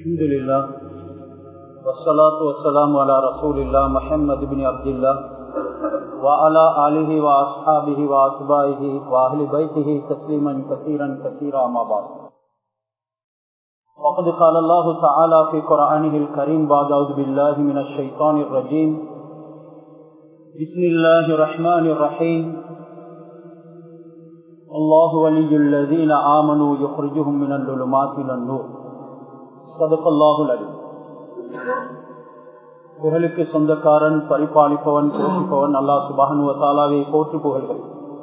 الحمد لله والصلاة والسلام على رسول الله محمد بن عبد الله وعلى آله وأصحابه وأتباعه وأهل بيته تسليما كثيرا كثيرا ما بعد وقد قال الله تعالى في قرآنه الكريم بعد أعوذ بالله من الشيطان الرجيم بسم الله الرحمن الرحيم الله ولي الذين آمنوا يخرجهم من الظلمات إلى النور صدق الله العليم புகழுக்கு சொந்தக்காரன் பரிபாலிப்பவன் போஷிப்பவன் அல்லா சுபானுவ தாலாவை போற்று புகழ்கள்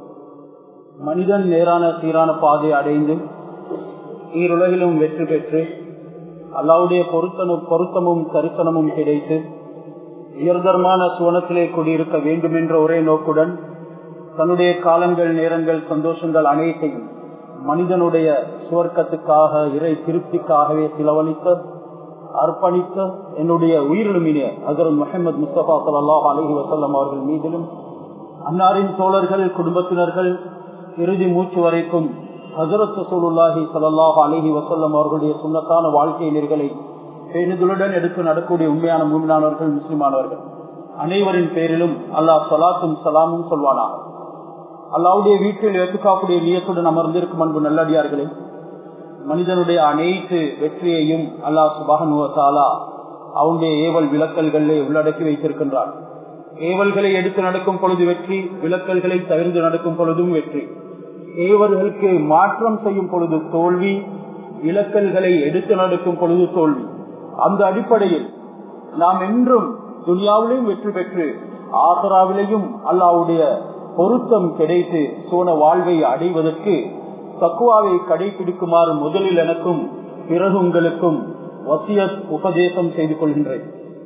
மனிதன் நேரான சீரான பாதை அடைந்து ஈருலகிலும் வெற்றி பெற்று அல்லாவுடைய பொருத்தனும் பொருத்தமும் தரிசனமும் கிடைத்து உயர்தரமான சுவனத்திலே குடியிருக்க வேண்டும் என்ற ஒரே நோக்குடன் தன்னுடைய காலங்கள் நேரங்கள் சந்தோஷங்கள் அனைத்தையும் மனிதனுடைய சுவர்க்கத்துக்காக இறை திருப்திக்காகவே செலவழித்த அர்ப்பணித்த என்னுடைய உயிரிலுமினிய அகர் முகமது முஸ்தபா சல்லாஹ் அலஹி வசல்லம் அவர்கள் மீதிலும் அன்னாரின் தோழர்கள் குடும்பத்தினர்கள் இறுதி மூச்சு வரைக்கும் ஹசரத் சசூலுல்லாஹி சல்லாஹ் அலஹி வசல்லம் அவர்களுடைய சுண்ணத்தான வாழ்க்கை நெறிகளை பேணுதலுடன் எடுத்து நடக்கூடிய உண்மையான மூமினானவர்கள் முஸ்லிமானவர்கள் அனைவரின் பேரிலும் அல்லாஹ் சலாத்தும் சலாமும் சொல்வானாக அல்லாவுடைய வீட்டில் ஏற்றுக்காக்கூடிய நியத்துடன் அமர்ந்திருக்கும் அன்பு நல்லடியார்களே மனிதனுடைய அனைத்து வெற்றியையும் அல்லாஹ் சுபானுவத்தாலா அவனுடைய ஏவல் விளக்கல்களை உள்ளடக்கி வைத்திருக்கின்றான் ஏவல்களை எடுத்து நடக்கும் பொழுது வெற்றி விளக்கல்களை தவிர்த்து நடக்கும் பொழுதும் வெற்றி ஏவர்களுக்கு மாற்றம் செய்யும் பொழுது தோல்வி விளக்கல்களை எடுத்து நடக்கும் பொழுது தோல்வி அந்த அடிப்படையில் நாம் என்றும் துனியாவிலையும் வெற்றி பெற்று ஆசராவிலையும் அல்லாவுடைய பொருத்தம் கிடைத்து சோன வாழ்வை அடைவதற்கு தக்குவாவை கடைபிடிக்குமாறு முதலில் எனக்கும் பிறகு உங்களுக்கும் வசியத் உபதேசம் செய்து கொள்கின்றேன்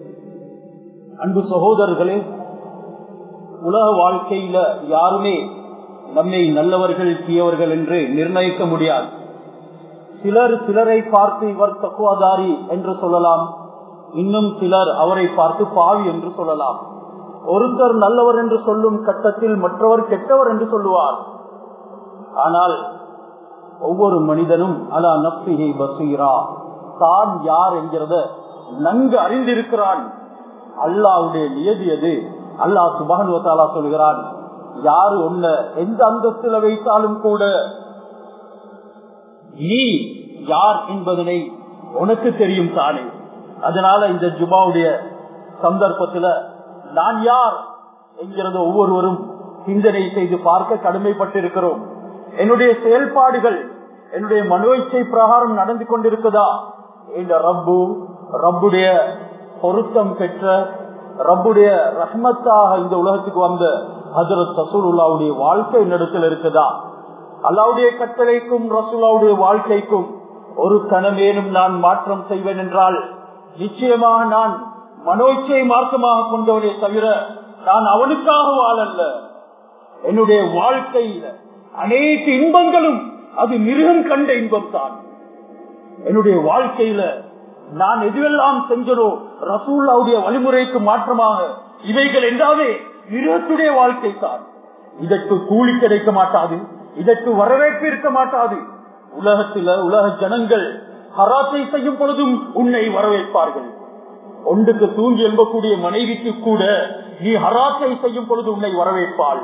அன்பு சகோதரர்களே உலக வாழ்க்கையில யாருமே நம்மை நல்லவர்கள் தீயவர்கள் என்று நிர்ணயிக்க முடியாது சிலர் சிலரை பார்த்து இவர் தக்குவாதாரி என்று சொல்லலாம் இன்னும் சிலர் அவரை பார்த்து பாவி என்று சொல்லலாம் ஒருத்தர் நல்லவர் என்று சொல்லும் கட்டத்தில் மற்றவர் கெட்டவர் என்று சொல்லுவார் ஆனால் ஒவ்வொரு மனிதனும் அலா நப்சிகை பசீரா தான் யார் என்கிறத நன்கு அறிந்திருக்கிறான் அல்லாவுடைய நியதி அது அல்லாஹ் சுபானுவத்தாலா சொல்கிறான் யாரு ஒன்ன எந்த அந்தஸ்துல வைத்தாலும் கூட நீ யார் என்பதனை உனக்கு தெரியும் தானே அதனால இந்த ஜுமாவுடைய சந்தர்ப்பத்துல நான் யார் என்கிறத ஒவ்வொருவரும் சிந்தனை செய்து பார்க்க கடமைப்பட்டிருக்கிறோம் என்னுடைய செயல்பாடுகள் என்னுடைய மனோச்சை பிரகாரம் நடந்து கொண்டிருக்குதா இந்த ரப்பு ரப்புடைய பொருத்தம் பெற்ற ரப்புடைய ரஹ்மத்தாக இந்த உலகத்துக்கு வந்த ஹசரத் ரசூலுல்லாவுடைய வாழ்க்கை என்னிடத்தில் இருக்குதா அல்லாவுடைய கட்டளைக்கும் ரசூலாவுடைய வாழ்க்கைக்கும் ஒரு கணமேனும் நான் மாற்றம் செய்வேன் என்றால் நிச்சயமாக நான் மனோச்சை மார்க்கமாக கொண்டவனே தவிர நான் அவனுக்காக வாழல்ல என்னுடைய வாழ்க்கையில அனைத்து இன்பங்களும் அது மிருகம் கண்ட இன்பம் தான் என்னுடைய வாழ்க்கையில நான் எதுவெல்லாம் செஞ்சனோ ரசூல்லாவுடைய வழிமுறைக்கு மாற்றமாக இவைகள் என்றாவே மிருகத்துடைய வாழ்க்கை தான் இதற்கு கூலி கிடைக்க மாட்டாது இதற்கு வரவேற்பு இருக்க மாட்டாது உலகத்தில உலக ஜனங்கள் ஹராத்தை செய்யும் பொழுதும் உன்னை வரவேற்பார்கள் ஒன்றுக்கு தூங்கி எழும்பக்கூடிய மனைவிக்கு கூட நீ ஹராத்தை செய்யும் பொழுது உன்னை வரவேற்பாள்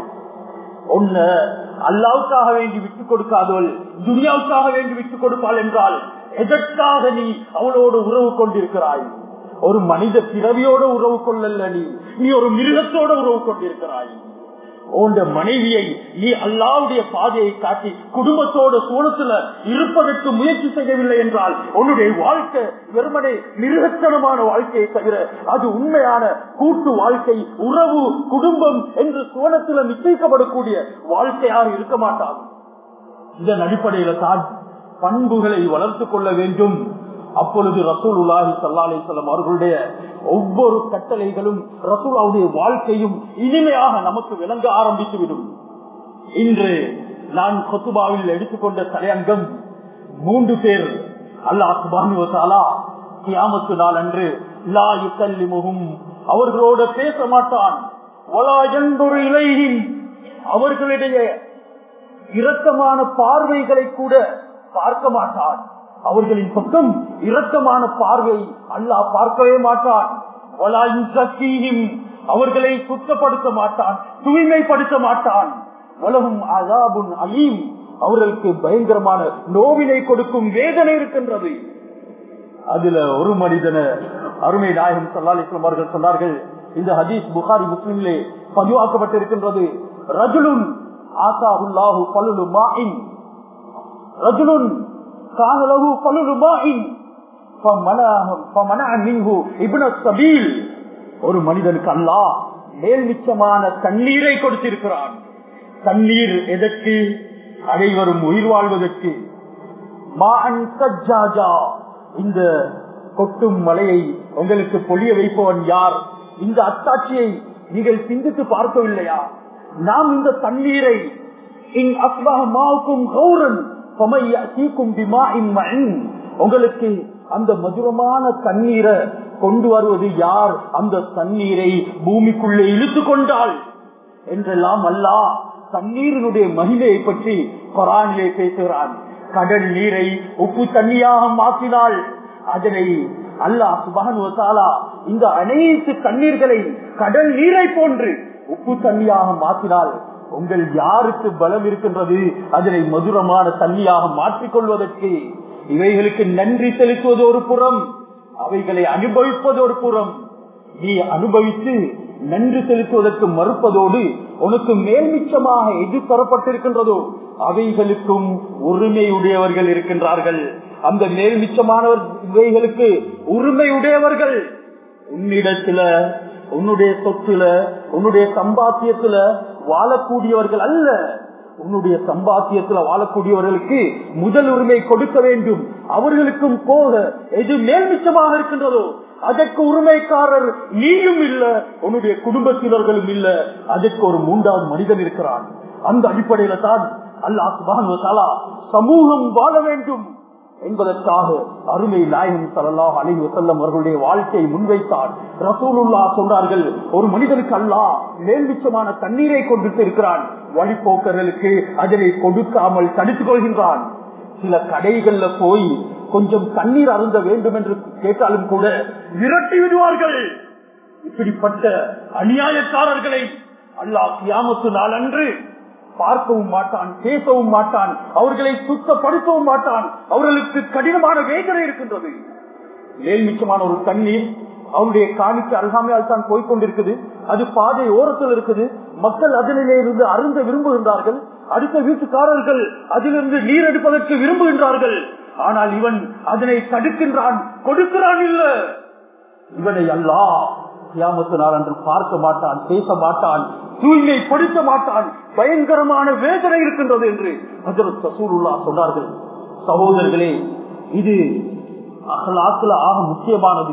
ஒன்ன அல்லாவுக்காக வேண்டி விட்டுக் கொடுக்காதவள் துனியாவுக்காக வேண்டி விட்டுக் கொடுப்பாள் என்றால் எதற்காக நீ அவளோடு உறவு கொண்டிருக்கிறாய் ஒரு மனித பிறவியோட உறவு கொள்ளல நீ நீ ஒரு மிருகத்தோட உறவு கொண்டிருக்கிறாய் உண்ட மனைவியை நீ அல்லாவுடைய பாதையை காட்டி குடும்பத்தோட சூழத்துல இருப்பதற்கு முயற்சி செய்யவில்லை என்றால் உன்னுடைய வாழ்க்கை வெறுமனே மிருகத்தனமான வாழ்க்கையை தவிர அது உண்மையான கூட்டு வாழ்க்கை உறவு குடும்பம் என்று சோழத்துல நிச்சயிக்கப்படக்கூடிய வாழ்க்கையாக இருக்க மாட்டாது இதன் அடிப்படையில தான் பண்புகளை வளர்த்துக் கொள்ள வேண்டும் அப்பொழுது ரசூல் உலாஹி சல்லா அலிசல்லம் அவர்களுடைய ஒவ்வொரு கட்டளைகளும் ரசூலாவுடைய வாழ்க்கையும் இனிமையாக நமக்கு விளங்க ஆரம்பித்துவிடும் இன்று நான் கொத்துபாவில் எடுத்துக்கொண்ட தலையங்கம் மூன்று பேர் அல்லாஹ் சுபானுவசாலா கியாமத்து நாள் அன்று லா யுக்கல்லிமுகும் அவர்களோட பேச மாட்டான் அவர்களுடைய இரக்கமான பார்வைகளை கூட பார்க்க மாட்டான் அவர்களின் பக்கம் இரக்கமான பார்வை அல்லாஹ் பார்க்கவே மாட்டான் வலா யுஸக்கீஹிம். அவர்களை சுத்தப்படுத்த மாட்டான் தூய்மைப்படுத்த மாட்டான் வலகும் அதாபுன் அலீம் அவர்களுக்கு பயங்கரமான நோவினை கொடுக்கும் வேதனை இருக்கின்றது அதுல ஒரு மனிதனை அருமை நாயகம் சல்லாலிஸ்லாம் அவர்கள் சொன்னார்கள் இந்த ஹதீஸ் புகாரி முஸ்லிமிலே பதிவாக்கப்பட்டிருக்கின்றது ரஜுலுன் ஆசா உல்லாஹு பலுலு மாயின் ரஜுலுன் கானலகு பலுலு மாயின் சபீல் ஒரு மனிதனுக்கு அல்லாஹ் மேல் மிச்சமான தண்ணீரை கொடுத்திருக்கிறான் தண்ணீர் எதற்கு அனைவரும் உயிர் வாழ்வதற்கு மான் சஜ்ஜாஜா இந்த கொட்டும் மலையை உங்களுக்கு பொழிய வைப்பவன் யார் இந்த அத்தாட்சியை நீங்கள் சிந்தித்து பார்க்கவில்லையா நாம் இந்த தண்ணீரை இன் அஸ்பாகும் கௌரன் உங்களுக்கு அந்த மதுரமான தண்ணீரை கொண்டு வருவது யார் அந்த தண்ணீரை பூமிக்குள்ளே இழுத்து கொண்டால் என்றெல்லாம் அல்லாஹ் தண்ணீரினுடைய மகிமையை பற்றி கொரானிலே பேசுகிறான் கடல் நீரை உப்பு தண்ணியாக மாற்றினால் அதனை அல்லாஹ் சுபானுவத்தாலா இந்த அனைத்து தண்ணீர்களை கடல் நீரை போன்று உப்பு தண்ணியாக மாற்றினால் உங்கள் யாருக்கு பலம் இருக்கின்றது அதனை மதுரமான தண்ணியாக மாற்றிக் கொள்வதற்கு இவைகளுக்கு நன்றி செலுத்துவது ஒரு புறம் அவைகளை அனுபவிப்பது ஒரு புறம் நீ அனுபவித்து நன்றி செலுத்துவதற்கு மறுப்பதோடு உனக்கு மேல்மிச்சமாக எது தரப்பட்டிருக்கின்றதோ அவைகளுக்கும் உரிமையுடையவர்கள் இருக்கின்றார்கள் அந்த மேல்மிச்சமானவர் இவைகளுக்கு உரிமையுடையவர்கள் உன்னிடத்துல உன்னுடைய சொத்துல உன்னுடைய சம்பாத்தியத்துல வாழக்கூடியவர்கள் அல்ல உன்னுடைய சம்பாத்தியத்துல வாழக்கூடியவர்களுக்கு முதல் உரிமை கொடுக்க வேண்டும் அவர்களுக்கும் போக எது மேல்மிச்சமாக இருக்கின்றதோ அதற்கு உரிமைக்காரர் நீயும் இல்ல உன்னுடைய குடும்பத்தினர்களும் இல்ல அதற்கு ஒரு மூன்றாவது மனிதன் இருக்கிறான் அந்த அடிப்படையில தான் அல்லாஹ் சுபான் சமூகம் வாழ வேண்டும் என்பதற்காக அருமை நாயகம் சல்லாஹ் அலி வசல்லம் அவர்களுடைய வாழ்க்கையை முன்வைத்தார் ரசூலுல்லா சொல்றார்கள் ஒரு மனிதனுக்கு அல்லா மேல்மிச்சமான தண்ணீரை கொண்டு இருக்கிறான் வழிபோக்கர்களுக்கு அதனை கொடுக்காமல் தடுத்துக் கொள்கின்றான் சில கடைகள்ல போய் கொஞ்சம் தண்ணீர் அருந்த வேண்டும் என்று கேட்டாலும் கூட விரட்டி விடுவார்கள் இப்படிப்பட்ட அநியாயக்காரர்களை அல்லாஹ் கியாமத்து நாள் அன்று பார்க்கவும் மாட்டான் பேசவும் மாட்டான் அவர்களை சுத்தப்படுத்தவும் மாட்டான் அவர்களுக்கு கடினமான வேதனை இருக்கின்றது மேல்மிச்சமான ஒரு தண்ணீர் அவருடைய காணிக்கு அருகாமையால் தான் போய்கொண்டிருக்குது அது பாதை ஓரத்தில் இருக்குது மக்கள் அதனிலே இருந்து அருந்த விரும்புகின்றார்கள் அடுத்த வீட்டுக்காரர்கள் அதிலிருந்து நீர் எடுப்பதற்கு விரும்புகின்றார்கள் ஆனால் இவன் அதனை தடுக்கின்றான் கொடுக்கிறான் இல்ல இவனை அல்லா கியாமத்து நாள் அன்று பார்க்க மாட்டான் பேச மாட்டான் தூய்மைப்படுத்த மாட்டான் பயங்கரமான வேதனை இருக்கின்றது என்று ஹசரத் சசூருல்லா சொன்னார்கள் சகோதரர்களே இது அகலாத்துல ஆக முக்கியமானது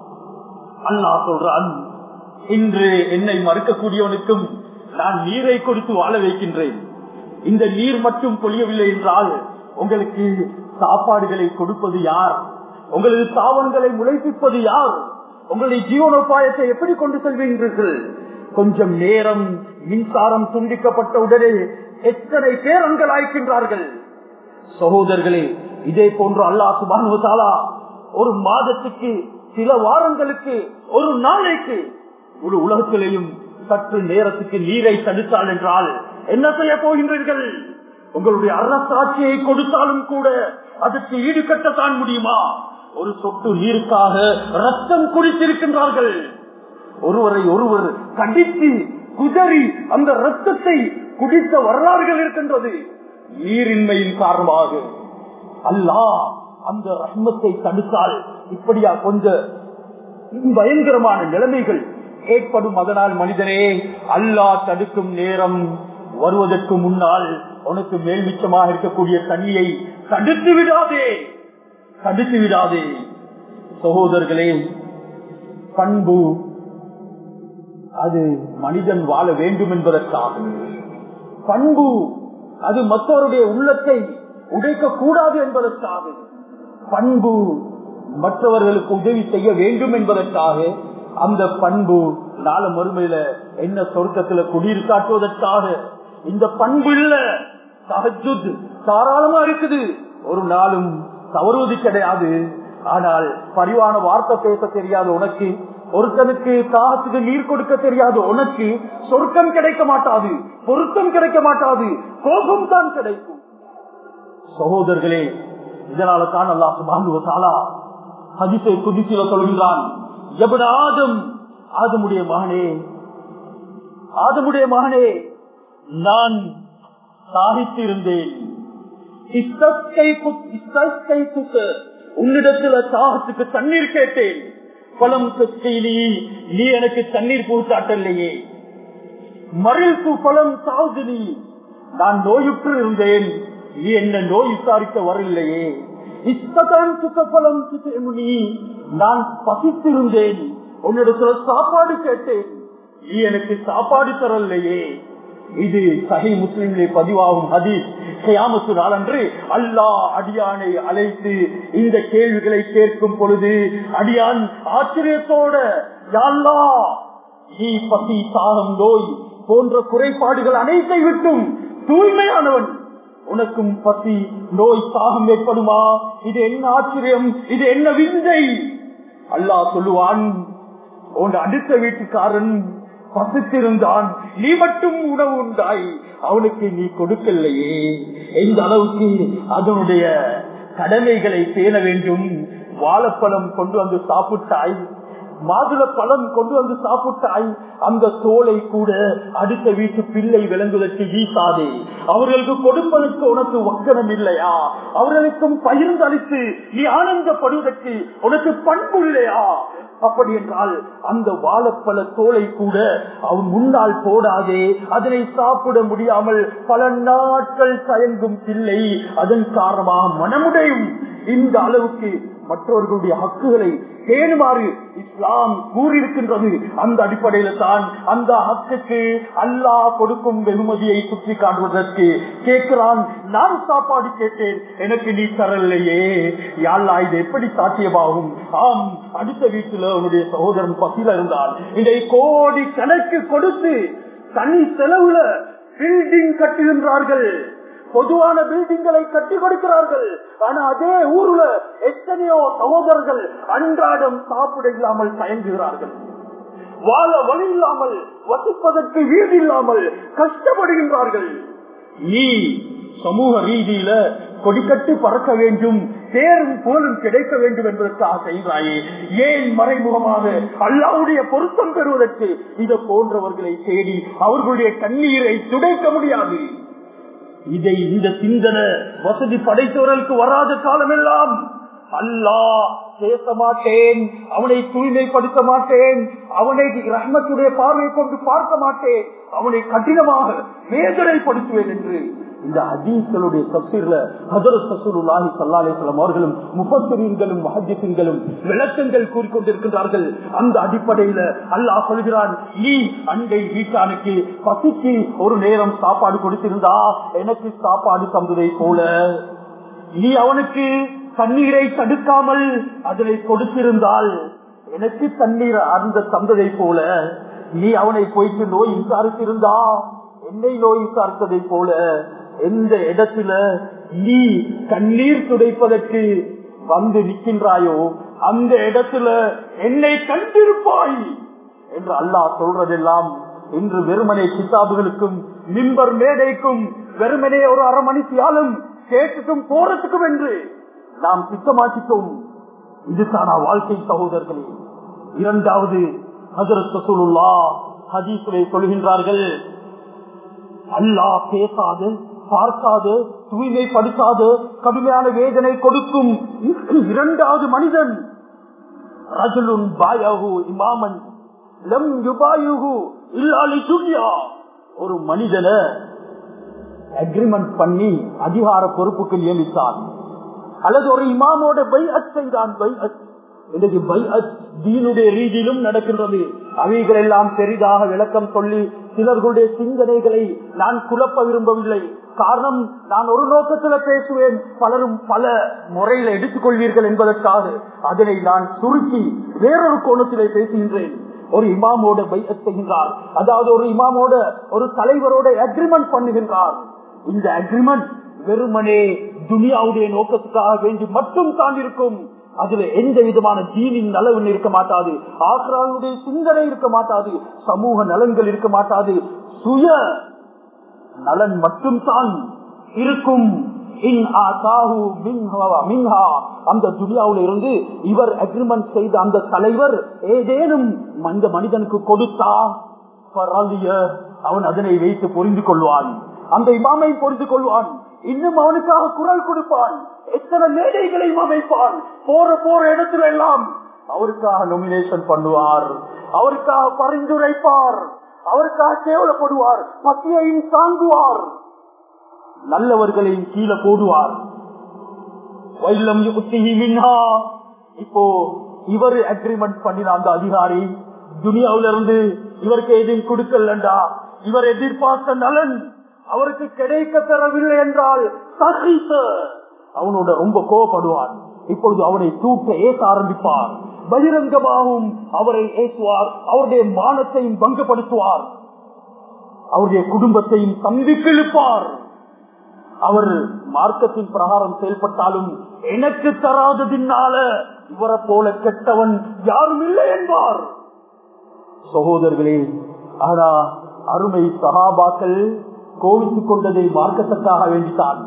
அல்லா சொல்றான் இன்று என்னை மறுக்கக்கூடியவனுக்கும் நான் நீரை கொடுத்து வாழ வைக்கின்றேன் இந்த நீர் மட்டும் பொழியவில்லை என்றால் உங்களுக்கு சாப்பாடுகளை கொடுப்பது யார் உங்களது தாவன்களை முளைப்பிப்பது யார் உங்களுடைய ஜீவனோபாயத்தை எப்படி கொண்டு செல்வீர்கள் கொஞ்சம் நேரம் மின்சாரம் துண்டிக்கப்பட்ட உடனே எத்தனை பேர் அங்கலாய்க்கின்றார்கள் சகோதரர்களே இதே போன்று அல்லாஹ் சுபானுவதாலா ஒரு மாதத்துக்கு சில வாரங்களுக்கு ஒரு நாளைக்கு ஒரு உலகத்திலேயும் சற்று நேரத்துக்கு நீரை தடுத்தால் என்றால் என்ன செய்ய போகின்றீர்கள் உங்களுடைய அரசாட்சியை கொடுத்தாலும் கூட அதற்கு ஈடுகட்டத்தான் முடியுமா ஒரு சொட்டு நீருக்காக ரத்தம் குடித்திருக்கின்றார்கள் ஒருவரை ஒருவர் கடித்து குதறி அந்த ரத்தத்தை குடித்த வரலாறுகள் இருக்கின்றது நீரின்மையின் காரணமாக அல்லாஹ் அந்த ரஹ்மத்தை தடுத்தால் இப்படியா கொஞ்ச பயங்கரமான நிலைமைகள் ஏற்படும் அதனால் மனிதனே அல்லாஹ் தடுக்கும் நேரம் வருவதற்கு முன்னால் உனக்கு மேல்மிச்சமாக இருக்கக்கூடிய தண்ணியை தடுத்து விடாதே தடுத்து விடாதே சகோதரர்களே பண்பு அது மனிதன் வாழ வேண்டும் என்பதற்காக பண்பு அது மற்றவருடைய உள்ளத்தை உடைக்க கூடாது என்பதற்காக பண்பு மற்றவர்களுக்கு உதவி செய்ய வேண்டும் என்பதற்காக அந்த பண்பு நாள மறுமையில என்ன சொர்க்கத்துல குடியிரு காட்டுவதற்காக இந்த பண்பு இல்ல தஹஜுத் தாராளமா இருக்குது ஒரு நாளும் தவறுவது கிடையாது ஆனால் பரிவான வார்த்தை பேச தெரியாத உனக்கு ஒருத்தனுக்கு தாகத்துக்கு நீர் கொடுக்க தெரியாத உனக்கு சொர்க்கம் கிடைக்க மாட்டாது பொருத்தம் கிடைக்க மாட்டாது கோபம் தான் கிடைக்கும் சகோதரர்களே இதனால தான் அல்லா சுபானுவத்தாலா ஹதிசை குதிசில சொல்கின்றான் எபட ஆதம் ஆதமுடைய மகனே ஆதமுடைய மகனே நான் சாகித்திருந்தேன் உன்னிடத்துல தாகத்துக்கு தண்ணீர் கேட்டேன் பலம் நீ நீ எனக்கு தண்ணீர் பூத்தாட்டல்லையே மறிழ்ப்பு பலம் சாவுது நீ நான் நோயுற்று இருந்தேன் நீ என்ன நோய் விசாரிக்க வரலையே இஷ்டதான் சுத்தபலம் சுத்தமுனி நான் பசித்திருந்தேன் உன்னிடத்துல சாப்பாடு கேட்டேன் நீ எனக்கு சாப்பாடு தரலையே இது சஹி முஸ்லிம்லே பதிவாகும் ஹதீஸ் கியாமத்து நாளன்று அல்லாஹ் அடியானை அழைத்து இந்த கேள்விகளை கேட்கும் பொழுது அடியான் ஆச்சரியத்தோட யாழ்லா நீ பசி தாகம் நோய் போன்ற குறைபாடுகள் அனைத்தை விட்டும் தூய்மையானவன் உனக்கும் பசி நோய் தாகம் ஏற்படுமா இது என்ன ஆச்சரியம் இது என்ன விந்தை அல்லாஹ் சொல்லுவான் உன் அடுத்த வீட்டுக்காரன் பசித்திருந்தான் நீ மட்டும் உணவு உண்டாய் அவனுக்கு நீ கொடுக்கலையே எந்த அளவுக்கு அதனுடைய கடமைகளை பேண வேண்டும் வாழைப்பழம் கொண்டு வந்து சாப்பிட்டாய் மாதுள பழம் கொண்டு வந்து சாப்பிட்டாய் அந்த தோலை கூட அடுத்த வீட்டு பிள்ளை விளங்குவதற்கு வீசாதே அவர்களுக்கு கொடுப்பதற்கு உனக்கு வக்கரம் இல்லையா அவர்களுக்கும் பகிர்ந்து அளித்து நீ ஆனந்தப்படுவதற்கு உனக்கு பண்பு இல்லையா அப்படி என்றால் அந்த வாழைப்பழ தோலை கூட அவன் முன்னால் போடாதே அதனை சாப்பிட முடியாமல் பல நாட்கள் தயங்கும் பிள்ளை அதன் காரணமாக மனமுடையும் இந்த அளவுக்கு மற்றவர்களுடைய ஹக்குகளை பேணுமாறு இஸ்லாம் கூறியிருக்கின்றது அந்த அடிப்படையில தான் அந்த ஹக்குக்கு அல்லாஹ் கொடுக்கும் வெகுமதியை சுற்றி காட்டுவதற்கு கேட்கிறான் நான் சாப்பாடு கேட்டேன் எனக்கு நீ தரலையே யாழ்லா இது எப்படி சாத்தியமாகும் ஆம் அடுத்த வீட்டுல உன்னுடைய சகோதரன் பசியில இருந்தால் இதை கோடி கணக்கு கொடுத்து தனி செலவுல பில்டிங் கட்டுகின்றார்கள் பொதுவான பில்டிங்களை கட்டி கொடுக்கிறார்கள் ஆனா அதே ஊர்ல எத்தனையோ சகோதரர்கள் அன்றாடம் சாப்பிட இல்லாமல் தயங்குகிறார்கள் வாழ வழி இல்லாமல் வசிப்பதற்கு வீடு இல்லாமல் கஷ்டப்படுகின்றார்கள் நீ சமூக ரீதியில கொடிக்கட்டி பறக்க வேண்டும் பேரும் போலும் கிடைக்க வேண்டும் என்பதற்காக செய்கிறாயே ஏன் மறைமுகமாக அல்லாவுடைய பொருத்தம் பெறுவதற்கு இது போன்றவர்களை தேடி அவர்களுடைய கண்ணீரை துடைக்க முடியாது இதை இந்த சிந்தனை வசதி படைத்தவர்களுக்கு வராத காலமெல்லாம் அல்லா பேச மாட்டேன் அவனை தூய்மைப்படுத்த மாட்டேன் அவனை ரஹ்மத்துடைய பார்வை கொண்டு பார்க்க மாட்டேன் அவனை கடினமாக வேதனைப்படுத்துவேன் என்று இந்த ஹதீஸ்களுடைய தப்சீர்ல ஹசரத் சசூலுல்லாஹி ஸல்லல்லாஹு அலைஹி வஸல்லம் அவர்களும் முஃபஸ்ஸிரீன்களும் முஹத்திஸின்களும் விளக்கங்கள் கூறிக்கொண்டிருக்கிறார்கள் அந்த அடிப்படையில அல்லாஹ் சொல்கிறான் நீ அண்டை வீட்டானுக்கு பசிக்கு ஒரு நேரம் சாப்பாடு கொடுத்திருந்தா எனக்கு சாப்பாடு தந்ததை போல நீ அவனுக்கு தண்ணீரை தடுக்காமல் அதனை கொடுத்திருந்தால் எனக்கு தண்ணீர் அந்த தந்ததை போல நீ அவனை போயிட்டு நோய் விசாரித்திருந்தா என்னை நோய் விசாரித்ததை போல எந்த இடத்துல நீ கண்ணீர் துடைப்பதற்கு வந்து நிற்கின்றாயோ அந்த இடத்துல என்னை கண்டிருப்பாய் என்று அல்லாஹ் சொல்றதெல்லாம் இன்று வெறுமனை கிதாபுகளுக்கும் மிம்பர் மேடைக்கும் வெறுமனே ஒரு அரை மணித்தியாலும் கேட்டுக்கும் போறதுக்கும் என்று நாம் சித்தமாக்கிட்டோம் இதுதானா வாழ்க்கை சகோதரர்களே இரண்டாவது ஹசரத் சசூலுல்லா ஹதீசுரை சொல்கின்றார்கள் அல்லாஹ் பேசாது பார்க்காது தூய்மைப்படுத்தாது கடுமையான வேதனை கொடுக்கும் இரண்டாவது மனிதன் ரஜுலுன் பாயகு இமாமன் லம் யுபாயுகு இல்லாலி துன்யா ஒரு மனிதனை அக்ரிமெண்ட் பண்ணி அதிகார பொறுப்புக்கு நியமித்தான் அல்லது ஒரு இமாமோட பை அத் செய்தான் பை அத் இன்னைக்கு பை அத் தீனுடைய ரீதியிலும் நடக்கின்றது அவைகள் எல்லாம் பெரிதாக விளக்கம் சொல்லி சிலர்களுடைய சிந்தனைகளை நான் குழப்ப விரும்பவில்லை காரணம் நான் ஒரு நோக்கத்துல பேசுவேன் பலரும் பல முறையில எடுத்துக்கொள்வீர்கள் என்பதற்காக அதனை நான் சுருக்கி வேறொரு கோணத்திலே பேசுகின்றேன் ஒரு இமாமோட பையத் செய்கின்றார் அதாவது ஒரு இமாமோட ஒரு தலைவரோட அக்ரிமெண்ட் பண்ணுகின்றார் இந்த அக்ரிமெண்ட் வெறுமனே துனியாவுடைய நோக்கத்துக்காக வேண்டி மட்டும் தான் இருக்கும் அதுல எந்த விதமான ஜீனின் நலவு இருக்க மாட்டாது ஆக்ரானுடைய சிந்தனை இருக்க மாட்டாது சமூக நலன்கள் இருக்க மாட்டாது சுய நலன் மட்டும்தான் இருக்கும் அந்த துனியாவில இருந்து இவர் அக்ரிமெண்ட் செய்த அந்த தலைவர் ஏதேனும் அந்த மனிதனுக்கு கொடுத்தா அவன் அதனை வைத்து புரிந்து கொள்வான் அந்த இமாமை புரிந்து கொள்வான் இன்னும் அவனுக்காக குரல் கொடுப்பான் எத்தனை மேடைகளையும் அமைப்பான் போற போற இடத்துல எல்லாம் அவருக்காக நொமினேஷன் பண்ணுவார் அவருக்காக பரிந்துரைப்பார் அவருக்காக கேவலப்படுவார் பசியையும் தாங்குவார் நல்லவர்களையும் கீழே போடுவார் வைல்லம் இப்போ இவர் அக்ரிமெண்ட் பண்ணின அந்த அதிகாரி துனியாவில இருந்து இவருக்கு எதையும் கொடுக்கலண்டா இவர் எதிர்பார்த்த நலன் அவருக்கு கிடைக்க பெறவில்லை என்றால் சகித்த அவனோட ரொம்ப கோவப்படுவார் இப்பொழுது அவனை தூக்க ஏச ஆரம்பிப்பார் பகிரங்கமாகவும் அவரை ஏசுவார் அவருடைய மானத்தையும் பங்கப்படுத்துவார் அவருடைய குடும்பத்தையும் சந்திக்கிழுப்பார் அவர் மார்க்கத்தின் பிரகாரம் செயல்பட்டாலும் எனக்கு தராததினால இவரை போல கெட்டவன் யாரும் இல்லை என்பார் சகோதரர்களே ஆனா அருமை சகாபாக்கள் கோவித்துக் கொண்டதை மார்க்கத்துக்காக வேண்டித்தான்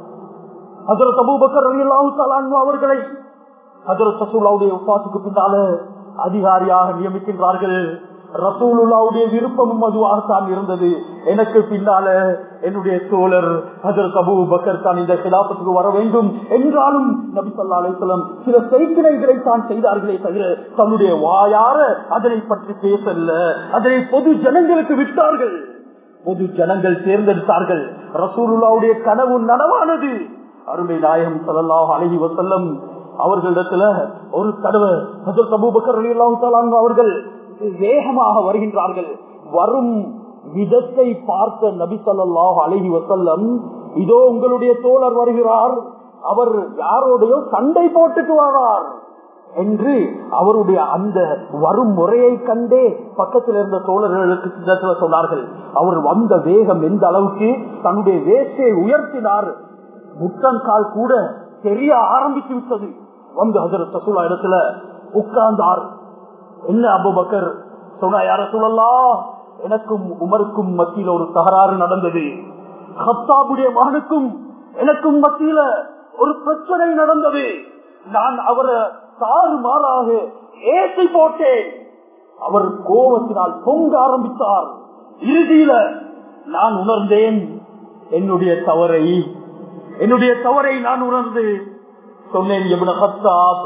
ஹசரத் அபூபக்கர் அலி அவர்களை ஹசரத் ரசூலாவுடைய உப்பாத்துக்கு பின்னால அதிகாரியாக நியமிக்கின்றார்கள் ரசூலுல்லாவுடைய விருப்பமும் அதுவாகத்தான் இருந்தது எனக்கு பின்னால என்னுடைய தோழர் ஹசரத் அபு பக்கர் தான் இந்த கிலாபத்துக்கு வர வேண்டும் என்றாலும் நபி சொல்லா அலிஸ்லாம் சில செய்திகளை தான் செய்தார்களே தவிர தன்னுடைய வாயார அதனை பற்றி பேசல அதனை பொது ஜனங்களுக்கு விட்டார்கள் பொது ஜனங்கள் தேர்ந்தெடுத்தார்கள் ரசூலுல்லாவுடைய கனவு நனவானது அருமை நாயகம் சொல்லலாம் அழகி வசல்லம் அவர்களிடத்துல ஒரு தடவை ஹசரத் அபூபக்கர் அலி அல்லாஹு அவர்கள் வேகமாக வருகின்றார்கள் வரும் விதத்தை பார்த்த நபி சொல்லாஹ் அழகி வசல்லம் இதோ உங்களுடைய தோழர் வருகிறார் அவர் யாரோடையோ சண்டை போட்டுட்டு வரார் என்று அவருடைய அந்த வரும் முறையை கண்டே பக்கத்தில் இருந்த தோழர்களுக்கு சொன்னார்கள் அவர் வந்த வேகம் எந்த அளவுக்கு தன்னுடைய வேஷ்டை உயர்த்தினார் முட்டங்கால் கூட தெரிய ஆரம்பித்து விட்டது வந்து ஹசரத் சசூலா இடத்துல உட்கார்ந்தார் என்ன அபுபக்கர் சொன்ன யார சொல்லலாம் எனக்கும் உமருக்கும் மத்தியில ஒரு தகராறு நடந்தது ஹத்தாபுடைய மகனுக்கும் எனக்கும் மத்தியில ஒரு பிரச்சனை நடந்தது நான் அவரை தாறு மாறாக ஏசி போட்டேன் அவர் கோபத்தினால் பொங்க ஆரம்பித்தார் இறுதியில நான் உணர்ந்தேன் என்னுடைய தவறை என்னுடைய தவறை நான் உணர்ந்து சொன்னேன் எவ்வளவு ஹத்தாப்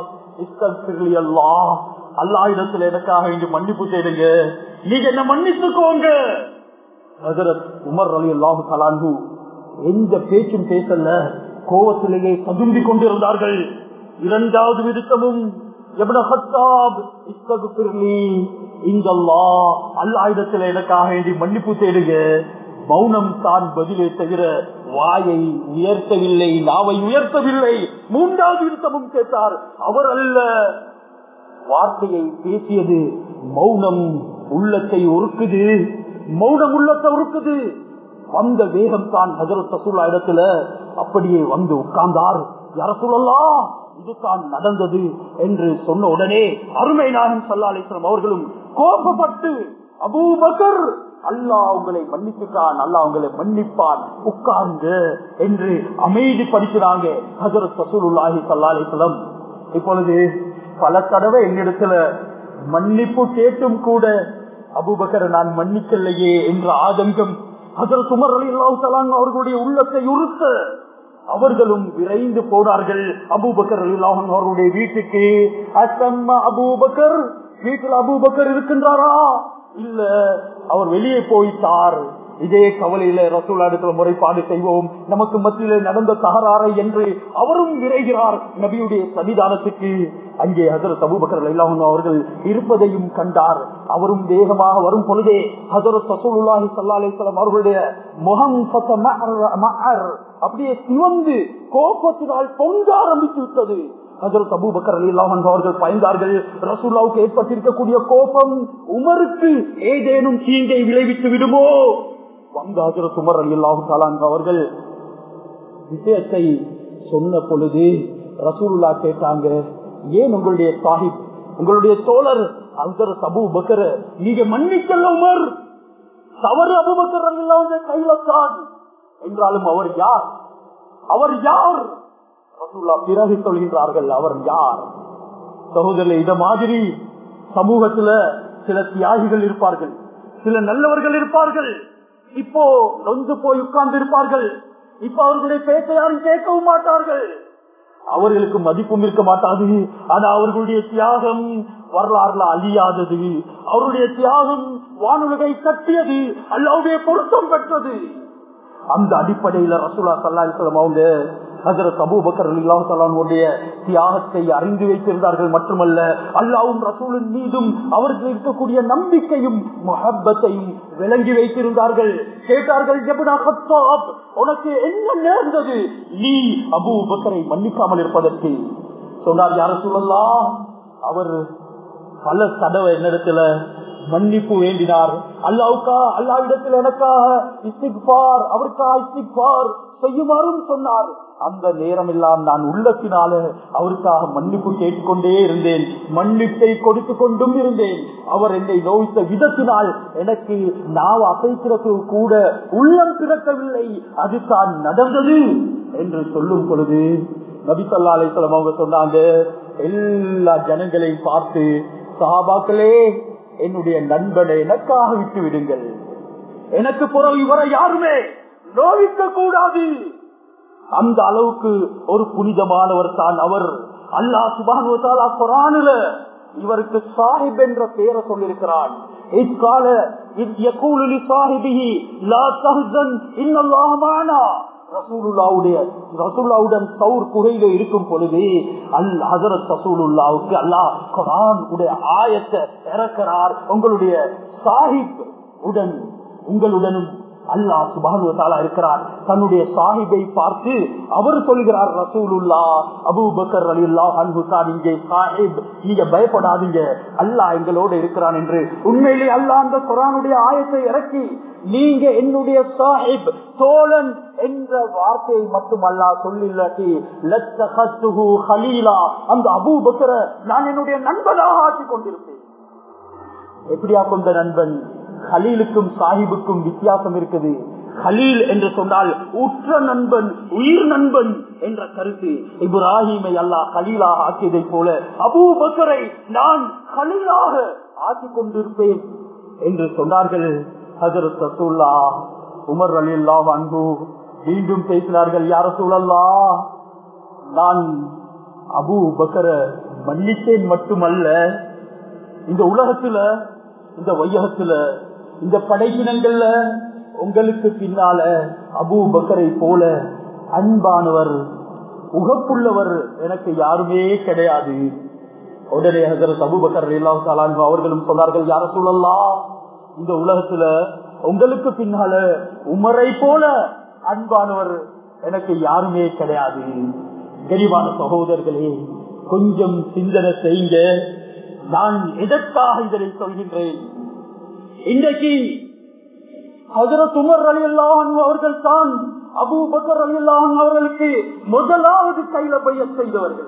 அல்லா அல்லா இடத்துல எனக்காக இங்கு மன்னிப்பு தேடுங்க நீங்க என்ன மன்னித்துக்கோங்க ஹசரத் உமர் அலி அல்லாஹு கலான்கு எந்த பேச்சும் பேசல கோவத்திலேயே ததும்பி கொண்டிருந்தார்கள் இரண்டாவது விருத்தமும் அல்லாயிடத்தில் எனக்காக வேண்டி மன்னிப்பு தேடுங்க மௌனம் தான் பதிலே தவிர வாயை உயர்த்தவில்லை நாவை உயர்த்தவில்லை மூன்றாவது விருத்தமும் கேட்டார் அவர் அல்ல வார்த்தையை பேசியது மௌனம் உள்ளத்தை ஒருக்குது மௌனம் உள்ளத்தை ஒருக்குது வந்த வேகம் தான் ஹசரத் சசூலா இடத்துல அப்படியே வந்து உட்கார்ந்தார் யார சொல்லலாம் இதுதான் நடந்தது என்று சொன்ன உடனே அருமை நாயகம் சல்லா அலிஸ்லாம் அவர்களும் கோபப்பட்டு அபூபக்கர் அல்லாஹ் உங்களை மன்னிச்சுட்டான் அல்லாஹ் உங்களை மன்னிப்பான் உட்கார்ந்து என்று அமைதி படிக்கிறாங்க ஹசரத் சசூலுல்லாஹி சல்லா அலிஸ்லாம் இப்பொழுது பல தடவை என்னிடத்துல மன்னிப்பு கேட்டும் கூட அபுபக்கரை நான் மன்னிக்கலையே என்ற ஆதங்கம் ஹசரத் உமர் அலி அல்லாஹ் அவர்களுடைய உள்ளத்தை உறுத்த அவர்களும் விரைந்து போனார்கள் அபூபக்கர் அலிலாஹன் அவர்களுடைய வீட்டுக்கு அசம்மா அபூபக்கர் வீட்டில் அபூபக்கர் இருக்கின்றாரா இல்ல அவர் வெளியே போயிட்டார் இதே கவலையில ரசூல் இடத்துல முறைப்பாடு செய்வோம் நமக்கு மத்தியில நடந்த தகராறை என்று அவரும் விரைகிறார் நபியுடைய சன்னிதானத்துக்கு அங்கே ஹசரத் அபூபக்கர் அல்லாஹன் அவர்கள் இருப்பதையும் கண்டார் அவரும் வேகமாக வரும் பொழுதே ஹசரத் சசூலுல்லாஹி சல்லா அலிஸ்லாம் அவர்களுடைய முகம் அப்படியே சிவந்து கோபத்தினால் பொங்க ஆரம்பித்து விட்டது ஹசரத் அபூபக்கர் அலி அல்லாஹன் அவர்கள் பயந்தார்கள் ரசூல்லாவுக்கு ஏற்பட்டிருக்கக்கூடிய கோபம் உமருக்கு ஏதேனும் தீங்கை விளைவித்து விடுமோ வந்த ஹசரத் உமர் அலி அல்லாஹு அவர்கள் விஷயத்தை சொன்ன பொழுது ரசூலுல்லா கேட்டாங்க ஏன் உங்களுடைய சாஹிப் உங்களுடைய தோழர் அல்தர் அபு பக்கர நீங்க மன்னிக்கல உமர் தவறு அபுபக்கர் கையில தான் என்றாலும் அவர் யார் அவர் யார் ரசூல்லா பிறகு சொல்கின்றார்கள் அவர் யார் சகோதரர் இத மாதிரி சமூகத்துல சில தியாகிகள் இருப்பார்கள் சில நல்லவர்கள் இருப்பார்கள் இப்போ நொந்து போய் உட்கார்ந்து இருப்பார்கள் இப்ப அவர்களுடைய பேச்சை யாரும் கேட்கவும் மாட்டார்கள் அவர்களுக்கு மதிப்பும் இருக்க மாட்டாது ஆனா அவர்களுடைய தியாகம் வரலாறுல அழியாதது அவருடைய தியாகம் வானுலகை கட்டியது அல்லாவுடைய பொருத்தம் பெற்றது அந்த அடிப்படையில ரசூலா சல்லாஹம் அவங்க ஹசரத் அபூபக்கர் அல்லாஹாலுடைய தியாகத்தை அறிந்து வைத்திருந்தார்கள் மட்டுமல்ல அல்லாவும் ரசூலின் மீதும் அவர்கள் இருக்கக்கூடிய நம்பிக்கையும் மொஹப்பத்தையும் விளங்கி வைத்திருந்தார்கள் கேட்டார்கள் ஜபுனா ஹத்தாப் உனக்கு என்ன நேர்ந்தது நீ அபூபக்கரை மன்னிக்காமல் இருப்பதற்கு சொன்னார் யார சொல்லலாம் அவர் பல தடவை என்னிடத்துல மன்னிப்பு வேண்டினார் அல்லாவுக்கா அல்லாவிடத்தில் எனக்காக இஸ்திக்பார் அவருக்காக இஸ்திக்பார் செய்யுமாறும் சொன்னார் அந்த நேரம் எல்லாம் நான் உள்ளத்தினால அவருக்காக மன்னிப்பு கேட்டுக்கொண்டே இருந்தேன் மன்னிப்பை கொடுத்து கொண்டும் இருந்தேன் அவர் என்னை நோய்த்த விதத்தினால் எனக்கு நான் அசைக்கிறது கூட உள்ளம் பிறக்கவில்லை அது தான் நடந்தது என்று சொல்லும் பொழுது நபிசல்லா அலிஸ்லாம் அவங்க சொன்னாங்க எல்லா ஜனங்களையும் பார்த்து சஹாபாக்களே என்னுடைய நண்பனை எனக்காக விட்டு விடுங்கள் எனக்கு புறம் இவரை யாருமே நோவிக்க கூடாது அந்த அளவுக்கு ஒரு புனிதமானவர் தான் அவர் அல்லாஹ் சுபானுவத்தாலா குரானுல இவருக்கு சாஹிப் என்ற பெயரை சொல்லியிருக்கிறான் இக்கால யகூலு சாஹிபிஹி லா தஹ்சன் இன்னல்லாஹ் மானா ரசூலுல்லாவுடைய ரசூல்லாவுடன் சவுர் குகையில இருக்கும் பொழுது அல் ஹசரத் ரசூலுல்லாவுக்கு அல்லாஹ் குரான் உடைய ஆயத்தை இறக்கிறார் உங்களுடைய சாஹிப் உடன் உங்களுடனும் அல்லாஹ் சுபானுவத்தாலா இருக்கிறார் தன்னுடைய சாஹிபை பார்த்து அவர் சொல்கிறார் ரசூலுல்லா அபு பக்கர் அலி அல்லா அன்புதான் இங்கே சாஹிப் நீங்க பயப்படாதீங்க அல்லாஹ் எங்களோட இருக்கிறான் என்று உண்மையிலே அல்லாஹ் அந்த குரானுடைய ஆயத்தை இறக்கி நீங்க என்னுடைய சாஹிப் தோழன் என்ற வார்த்தையை மட்டும் அல்லா சொல்லில்லாட்டி ஹலீலா அந்த அபு பக்கர நான் என்னுடைய நண்பனாக ஆக்கிக் கொண்டிருப்பேன் எப்படியா கொண்ட நண்பன் ஹலீலுக்கும் சாஹிபுக்கும் வித்தியாசம் இருக்குது ஹலீல் என்று சொன்னால் உற்ற நண்பன் உயிர் நண்பன் என்ற கருத்து இப்ராஹிமை அல்லாஹ் ஹலீலாக ஆக்கியதை போல அபூ பக்கரை நான் ஹலீலாக ஆக்கிக் கொண்டிருப்பேன் என்று சொன்னார்கள் ஹசரத் ரசூல்லா உமர் அலி அல்லா அன்பு மீண்டும் பேசினார்கள் யார சூழல்லா நான் அபு பக்கர மன்னித்தேன் மட்டுமல்ல இந்த உலகத்துல இந்த வையகத்துல இந்த படைப்பினங்கள்ல உங்களுக்கு பின்னால அபு பக்கரை போல அன்பானவர் உகப்புள்ளவர் எனக்கு யாருமே கிடையாது உடனே ஹசரத் அபுபக்கர் அவர்களும் சொன்னார்கள் யார சூழல்லாம் இந்த உலகத்துல உங்களுக்கு பின்னால உமரை போல அன்பானவர் எனக்கு யாருமே கிடையாது கரிவான சகோதரர்களே கொஞ்சம் சிந்தனை செய்யுங்க நான் எதற்காக இதனை சொல்கின்றேன் இன்றைக்கு ஹசரத் உமர் அலி அல்லாஹன் அவர்கள் தான் அபு பக்கர் அலி அல்லாஹன் அவர்களுக்கு முதலாவது கையில பைய செய்தவர்கள்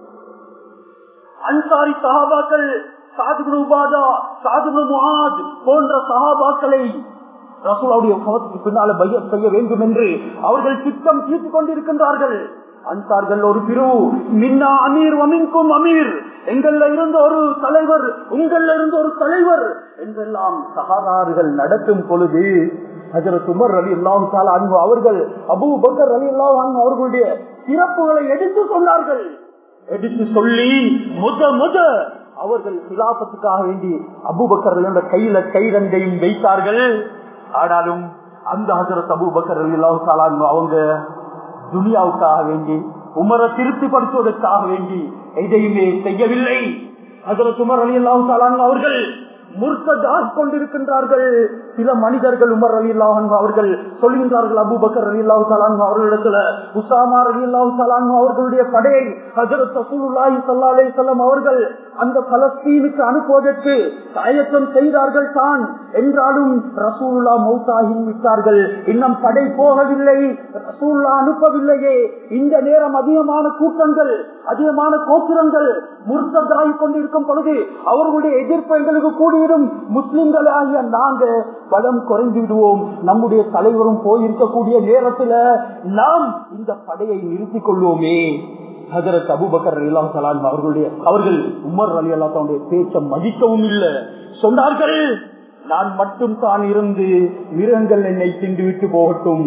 அன்சாரி சஹாபாக்கள் சாதுபு உபாதா சாதுபு முஹாத் போன்ற சஹாபாக்களை ரசூலாவுடைய முகத்துக்கு பின்னால பைய செய்ய வேண்டும் என்று அவர்கள் திட்டம் தீர்த்து கொண்டிருக்கின்றார்கள் அன்சார்கள் ஒரு பிரிவு மின்னா அமீர் வமின்கும் அமீர் எங்கள்ல இருந்த ஒரு தலைவர் உங்கள்ல இருந்த ஒரு தலைவர் என்றெல்லாம் சகாதார்கள் நடக்கும் பொழுது ஹஜரத் உமர் அலி அல்லாஹால அன்பு அவர்கள் அபு பக்கர் அலி அல்லாஹ் அவர்களுடைய சிறப்புகளை எடுத்து சொன்னார்கள் எடுத்து சொல்லி முத முத அவர்கள் சிலாபத்துக்காக வேண்டி அபுபக்கர் என்ற கையில கைரண்டையும் வைத்தார்கள் ஆனாலும் அந்த ஹசரத் அபுபக்கர் அலி அல்லாஹால அவங்க துனியாவுக்காக வேண்டி உமரை திருப்திப்படுத்துவதற்காக வேண்டி எதையுமே செய்யவில்லை அதற்கு உமர் அலி அல்லாஹு அவர்கள் முர்க்கதாக கொண்டிருக்கின்றார்கள் சில மனிதர்கள் உமர் அலி அல்லாஹ் அவர்கள் சொல்கின்றார்கள் அபுபக்கர் அலி அல்லாஹு தலான் அவர்களிடத்துல உசாமா அலி அல்லாஹு தலான் அவர்களுடைய படையை ஹஜரத் ரசூலுல்லாஹி ஸல்லல்லாஹு அலைஹி வஸல்லம் அவர்கள் அந்த பலஸ்தீனுக்கு அனுப்புவதற்கு ஆயத்தம் செய்தார்கள் தான் என்றாலும் ரசூலுல்லா மௌத்தாகி விட்டார்கள் இன்னும் படை போகவில்லை ரசூலுல்லா அனுப்பவில்லையே இந்த நேரம் அதிகமான கூட்டங்கள் அதிகமான கோத்திரங்கள் முர்த்ததாகி கொண்டிருக்கும் பொழுது அவர்களுடைய எதிர்ப்பு எங்களுக்கு கூடியிடும் முஸ்லிம்கள் ஆகிய நாங்க பலம் குறைந்து விடுவோம் நம்முடைய தலைவரும் போயிருக்கக்கூடிய நேரத்துல நாம் இந்த படையை நிறுத்திக் கொள்வோமே ஹசரத் அபுபக்கர் அலி சலான் அவர்களுடைய அவர்கள் உமர் அலி அல்லாவுடைய பேச்சை மதிக்கவும் இல்லை சொன்னார்கள் நான் மட்டும் தான் இருந்து மிருகங்கள் என்னை திண்டு விட்டு போகட்டும்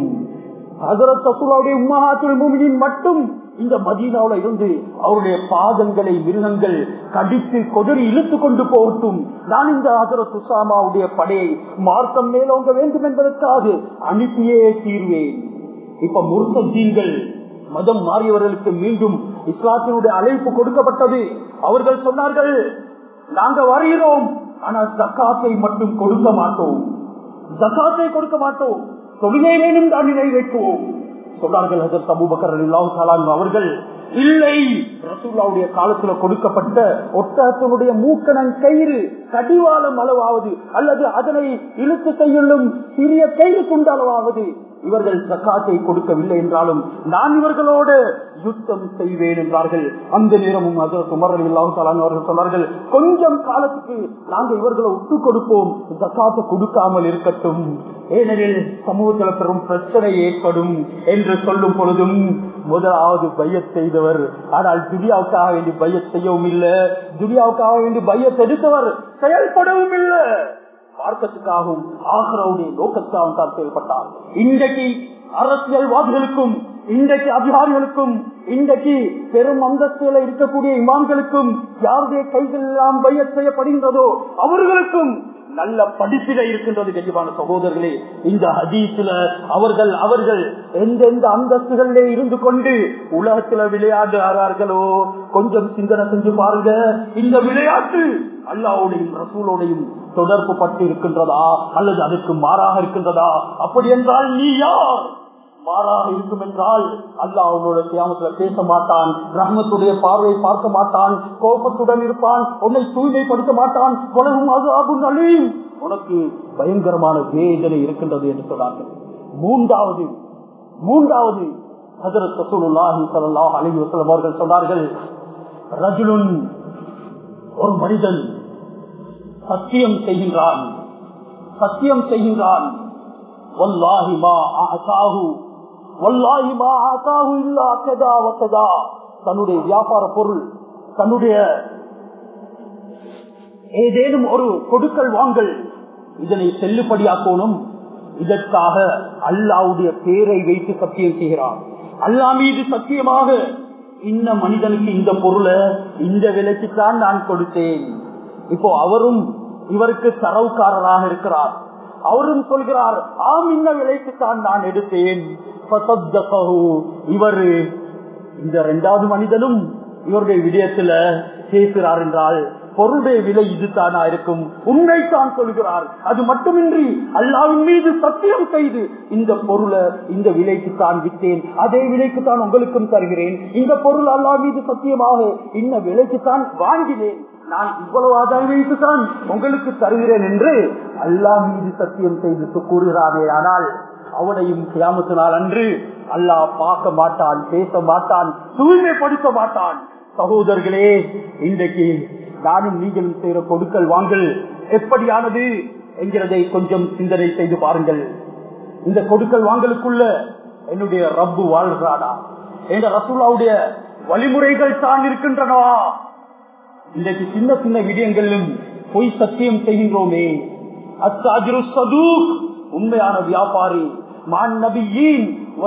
ஹசரத் சசூலாவுடைய உம்மஹாத்துல் மூமினின் மட்டும் இந்த மதீனாவுல இருந்து அவருடைய பாதங்களை மிருகங்கள் கடித்து கொதறி இழுத்து கொண்டு போகட்டும் நான் இந்த ஹசரத் உசாமாவுடைய படையை மார்க்கம் மேலோங்க வேண்டும் என்பதற்காக அனுப்பியே தீர்வேன் இப்ப முருத்தீன்கள் மதம் மாறியவர்களுக்கு மீண்டும் இஸ்லாத்தினுடைய அழைப்பு கொடுக்கப்பட்டது அவர்கள் சொன்னார்கள் நாங்க வருகிறோம் ஆனால் ஜக்காத்தை மட்டும் கொடுக்க மாட்டோம் ஜக்காத்தை கொடுக்க மாட்டோம் தொழுகை வேணும் தான் நிறைவேற்றுவோம் சொன்னார்கள் ஹசரத் அபூபக்கர் அல்லாஹ் அவர்கள் இல்லை ரசூல்லாவுடைய காலத்துல கொடுக்கப்பட்ட ஒட்டகத்தினுடைய மூக்கணன் கயிறு கடிவாளம் அளவாவது அல்லது அதனை இழுத்து செய்யும் சிறிய கயிறு துண்டளவாவது இவர்கள் சக்காத்தை கொடுக்கவில்லை என்றாலும் நான் இவர்களோடு யுத்தம் செய்வேன் என்றார்கள் அந்த நேரமும் அதற்கு உமரல் இல்லாமல் அவர்கள் சொன்னார்கள் கொஞ்சம் காலத்துக்கு நாங்கள் இவர்களை விட்டு கொடுப்போம் ஜக்காத்தை கொடுக்காமல் இருக்கட்டும் ஏனெனில் சமூகத்தில் பெரும் பிரச்சனை ஏற்படும் என்று சொல்லும் பொழுதும் முதலாவது பையத் செய்தவர் ஆனால் துனியாவுக்காக வேண்டி பையத் செய்யவும் இல்லை துனியாவுக்காக வேண்டி பையத் எடுத்தவர் செயல்படவும் இல்லை மார்க்கத்துக்காகவும் ஆகரவுடைய நோக்கத்துக்காகவும் தான் செயல்பட்டார் இன்றைக்கு அரசியல்வாதிகளுக்கும் இன்றைக்கு அதிகாரிகளுக்கும் இன்றைக்கு பெரும் அந்தஸ்துல இருக்கக்கூடிய இமாம்களுக்கும் யாருடைய கைகள் எல்லாம் பைய செய்யப்படுகின்றதோ அவர்களுக்கும் நல்ல படிப்பில இருக்கின்றது கண்டிப்பான சகோதரர்களே இந்த ஹதீஸ்ல அவர்கள் அவர்கள் எந்தெந்த அந்தஸ்துகளிலே இருந்து கொண்டு உலகத்துல விளையாடுகிறார்களோ கொஞ்சம் சிந்தனை செஞ்சு பாருங்க இந்த விளையாட்டு அல்லாவோடையும் ரசூலோடையும் தொடர்பு பட்டு இருக்கின்றதா அல்லது அதுக்கு மாறாக இருக்கின்றதா அப்படி என்றால் நீ யார் மாறாக இருக்கும் என்றால் அல்லாஹ் அவனோட தியாகத்துல பேச மாட்டான் ரஹ்மத்துடைய பார்வையை பார்க்க மாட்டான் கோபத்துடன் இருப்பான் உன்னை தூய்மைப்படுத்த மாட்டான் உலகம் அது ஆகும் அழியும் உனக்கு பயங்கரமான வேதனை இருக்கின்றது என்று சொன்னார்கள் மூன்றாவது மூன்றாவது ஹசரத் ரசூலுல்லாஹி ஸல்லல்லாஹு அலைஹி வஸல்லம் அவர்கள் சொன்னார்கள் ரஜுலுன் ஒரு மனிதன் சத்தியம் செய்கின்றான் சத்தியம் செய்கின்றான் வல்லாஹி மா ஆசாஹு வல்லாஹி மா ஆசாஹு இல்லா கதா வகதா தன்னுடைய வியாபார பொருள் தன்னுடைய ஏதேனும் ஒரு கொடுக்கல் வாங்கல் இதனை செல்லுபடியாக்கணும் இதற்காக அல்லாவுடைய பேரை வைத்து சத்தியம் செய்கிறான் அல்லா மீது சத்தியமாக இந்த மனிதனுக்கு இந்த பொருளை இந்த விலைக்குத்தான் நான் கொடுத்தேன் இப்போ அவரும் இவருக்கு தரவுக்காரராக இருக்கிறார் அவரும் சொல்கிறார் ஆம் இந்த விலைக்குத்தான் நான் எடுத்தேன் இவர் இந்த இரண்டாவது மனிதனும் இவருடைய விடயத்துல பேசுகிறார் என்றால் பொருளுடைய விலை இதுதானா இருக்கும் உண்மைத்தான் சொல்கிறார் அது மட்டுமின்றி அல்லாவின் மீது சத்தியம் செய்து இந்த பொருளை இந்த விலைக்கு தான் விற்றேன் அதே விலைக்கு தான் உங்களுக்கும் தருகிறேன் இந்த பொருள் அல்லா மீது சத்தியமாக இந்த விலைக்கு தான் வாங்கினேன் நான் இவ்வளவு ஆதாயம் வைத்து தான் உங்களுக்கு தருகிறேன் என்று அல்லா மீது சத்தியம் செய்து கூறுகிறானே ஆனால் அவனையும் கியாமத்தினால் அன்று அல்லாஹ் பார்க்க மாட்டான் பேச மாட்டான் தூய்மைப்படுத்த மாட்டான் சகோதரர்களே இன்றைக்கு நானும் நீங்களும் செய்கிற கொடுக்கல் வாங்கல் எப்படியானது என்கிறதை கொஞ்சம் சிந்தனை செய்து பாருங்கள் இந்த கொடுக்கல் வாங்கலுக்குள்ள என்னுடைய ரப்பு வாழ்கிறானா என்ற ரசூலாவுடைய வழிமுறைகள் தான் இருக்கின்றனவா இன்றைக்கு சின்ன சின்ன விடயங்களிலும் பொய் சத்தியம் செய்கின்றோமே அத்தாஜிரு சதூக் உண்மையான வியாபாரி மான் நபியின்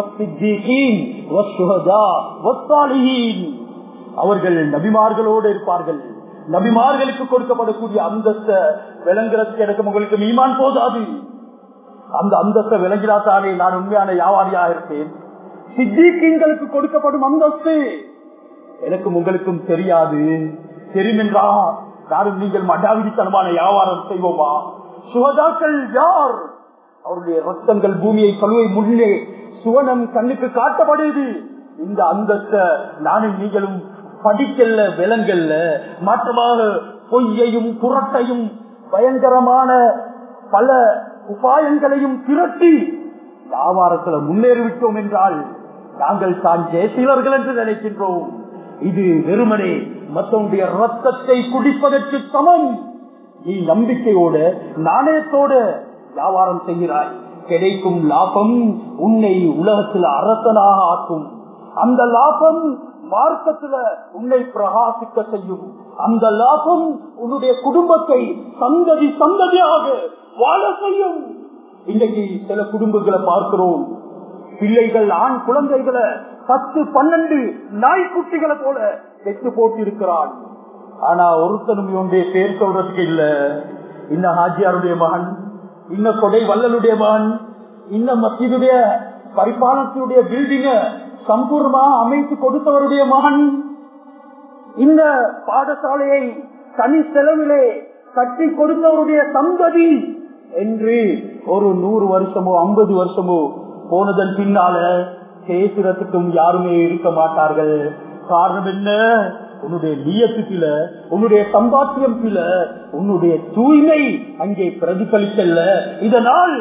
அவர்கள் நபிமார்களோடு இருப்பார்கள் நபிமார்களுக்கு கொடுக்கப்படக்கூடிய அந்தஸ்த விளங்குறதுக்கு எனக்கு உங்களுக்கு மீமான் போதாது அந்த அந்தஸ்த விளங்கினாத்தானே நான் உண்மையான வியாபாரியாக இருப்பேன் சித்திகளுக்கு கொடுக்கப்படும் அந்தஸ்து எனக்கும் உங்களுக்கும் தெரியாது தெரியும் என்றா யாரும் நீங்கள் மடாவிடித்தனமான வியாபாரம் செய்வோமா சுகதாக்கள் யார் அவருடைய ரத்தங்கள் பூமியை கழுவை முன்னே சுவனம் கண்ணுக்கு காட்டப்படுது இந்த அந்தஸ்த நானும் நீங்களும் படிக்கல்ல விலங்கல்ல மாற்றமாக பொய்யையும் புரட்டையும் பயங்கரமான பல உபாயங்களையும் திரட்டி வியாபாரத்துல முன்னேறிவிட்டோம் என்றால் நாங்கள் தான் ஜெயசீலர்கள் என்று நினைக்கின்றோம் இது வெறுமனே மற்றவனுடைய ரத்தத்தை குடிப்பதற்கு சமம் நீ நம்பிக்கையோட நாணயத்தோட வியாபாரம் செய்கிறாய் கிடைக்கும் லாபம் உன்னை உலகத்தில் அரசனாக ஆக்கும் அந்த லாபம் மார்க்கத்துல உன்னை பிரகாசிக்க செய்யும் அந்த லாபம் உன்னுடைய குடும்பத்தை சந்ததி சந்ததியாக வாழ செய்யும் இன்னைக்கு சில குடும்பங்களை பார்க்கிறோம் பிள்ளைகள் ஆண் குழந்தைகளை பத்து பன்னெண்டு நாய்க்குட்டிகளை போல பெற்று போட்டு இருக்கிறான் ஆனா ஒருத்தனும் இவனுடைய பேர் சொல்றதுக்கு இல்ல இன்ன ஹாஜியாருடைய மகன் இன்ன கொடை வல்லலுடைய மகன் இன்ன மசீதுடைய பரிபாலனத்தினுடைய பில்டிங்க சம்பூர்ணமாக அமைத்து கொடுத்தவருடைய மகன் இந்த பாடசாலையை தனி செலவிலே கட்டி கொடுத்தவருடைய சந்ததி என்று ஒரு நூறு வருஷமோ ஐம்பது வருஷமோ போனதன் பின்னால பேசுறதுக்கும் யாருமே இருக்க மாட்டார்கள் காரணம் என்ன உன்னுடைய நியத்துக்கில உன்னுடைய சம்பாத்தியம் கில உன்னுடைய தூய்மை அங்கே பிரதிபலிக்கல்ல இதனால்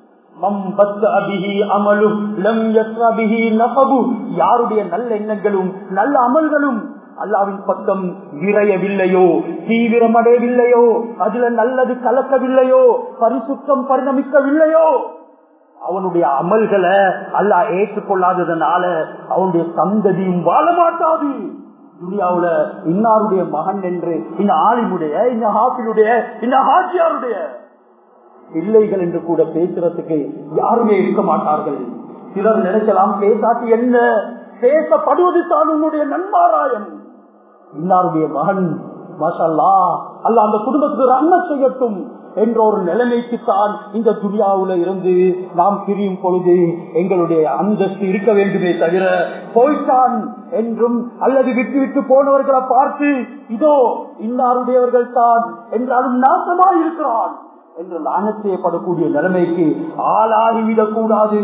யாருடைய நல்ல எண்ணங்களும் நல்ல அமல்களும் அல்லாவின் பக்கம் விரையவில்லையோ தீவிரமடையவில்லையோ அதுல நல்லது கலக்கவில்லையோ பரிசுத்தம் பரிணமிக்கவில்லையோ அவனுடைய அமல்களை அல்லா ஏற்றுக்கொள்ளாததுனால அவனுடைய சந்ததியும் வாழ மாட்டாது துனியாவுல இன்னாருடைய மகன் என்று இந்த ஆலிமுடைய இந்த ஹாப்பினுடைய இந்த ஹாஜியாருடைய பிள்ளைகள் என்று கூட பேசுறதுக்கு யாருமே இருக்க மாட்டார்கள் சிலர் நினைக்கலாம் பேசாட்டி என்ன பேசப்படுவது தான் உன்னுடைய நன்மாராயம் இன்னாருடைய மகன் மசல்லா அல்ல அந்த குடும்பத்துக்கு ரன்ன செய்யட்டும் என்ற ஒரு நிலைமைக்கு தான் இந்த துனியாவுல இருந்து நாம் பிரியும் பொழுது எங்களுடைய அந்தஸ்து இருக்க வேண்டுமே தவிர போய்த்தான் என்றும் அல்லது விட்டு விட்டு போனவர்களை பார்த்து இதோ இன்னாருடையவர்கள் தான் என்றாலும் நாசமா இருக்கிறான் என்று லான செய்யப்படக்கூடிய நிலைமைக்கு ஆளாகிவிடக் கூடாது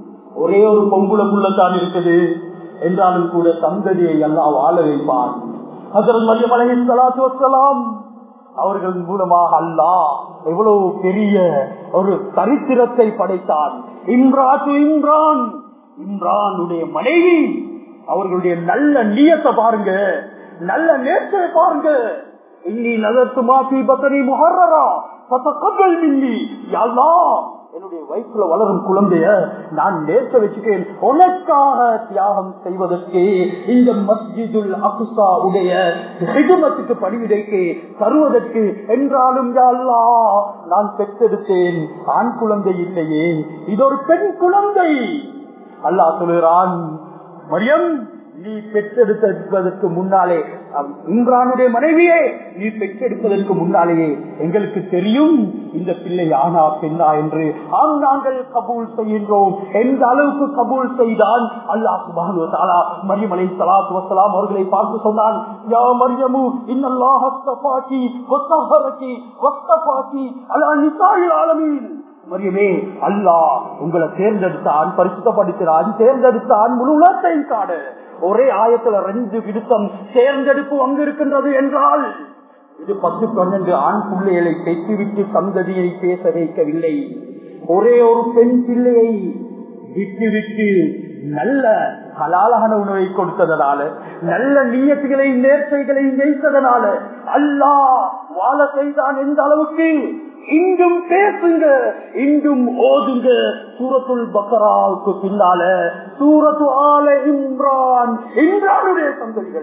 ஒரே ஒரு பொங்குலக்குள்ளத்தான் இருக்குது என்றாலும் கூட சந்ததியை எல்லாம் வாழ வைப்பான் ஹசரத் மரியம் அலஹி சலாத்து வசலாம் அவர்கள் மூலமாக அல்லா எவ்வளவு பெரிய ஒரு சரித்திரத்தை படைத்தான் இம்ராத்து இம்ரான் இம்ரானுடைய மனைவி அவர்களுடைய நல்ல நியத்தை பாருங்க நல்ல நேற்றை பாருங்க இன்னி நகர்த்து மாபி பத்தனி முகர்றா பத்தக்கல் மின்னி யாழ்லா என்னுடைய வயிற்றுல வளரும் குழந்தைய நான் நேற்ற வச்சுட்டேன் உனக்காக தியாகம் செய்வதற்கு இந்த மஸ்ஜிதுல் அகுசா உடைய ஹிதுமத்துக்கு பணிவிடைக்கு தருவதற்கு என்றாலும் யாழ்லா நான் பெற்றெடுத்தேன் ஆண் குழந்தை இல்லையே இது ஒரு பெண் குழந்தை அல்லாஹ் சொல்லுகிறான் மரியம் நீ பெற்றெடுப்பதற்கு முன்னாலே இம்ரானுடைய மனைவியே நீ பெற்றெடுப்பதற்கு முன்னாலேயே எங்களுக்கு தெரியும் இந்த பிள்ளை ஆனா பெண்ணா என்று ஆம் நாங்கள் கபூல் செய்கின்றோம் எந்த அளவுக்கு கபூல் செய்தான் அல்லாஹ் சுபானு தாலா மரியம் அலை சலாத்து வசலாம் அவர்களை பார்த்து சொன்னான் யா மரியமு இன்னல்லாஹ் வஸ்தபாக்கி வஸ்தஹரக்கி வஸ்தபாக்கி அலா நிசாயில் ஆலமீன் மரியமே அல்லாஹ் உங்களை தேர்ந்தெடுத்தான் பரிசுத்தப்படுத்தினான் தேர்ந்தெடுத்தான் முழு உலகத்தையும் காடு ஒரே ஆயத்துல ரெண்டு விடுத்தம் தேர்ந்தெடுப்பு அங்கு இருக்கின்றது என்றால் இது பத்து பன்னெண்டு ஆண் பிள்ளைகளை பெற்றுவிட்டு சந்ததியை பேச வைக்கவில்லை ஒரே ஒரு பெண் பிள்ளையை விட்டு விட்டு நல்ல ஹலாலான உணவை கொடுத்ததனால நல்ல நீயத்துகளை நேர்ச்சைகளை வைத்ததனால அல்லாஹ் வாழ செய்தான் எந்த அளவுக்கு இன்றும் பேசுங்க இன்றும் ஓதுங்க சூரத்துல் பக்கராவுக்கு பின்னால சூரத்து ஆல இம்ரான் இம்ரானுடைய சந்ததிகள்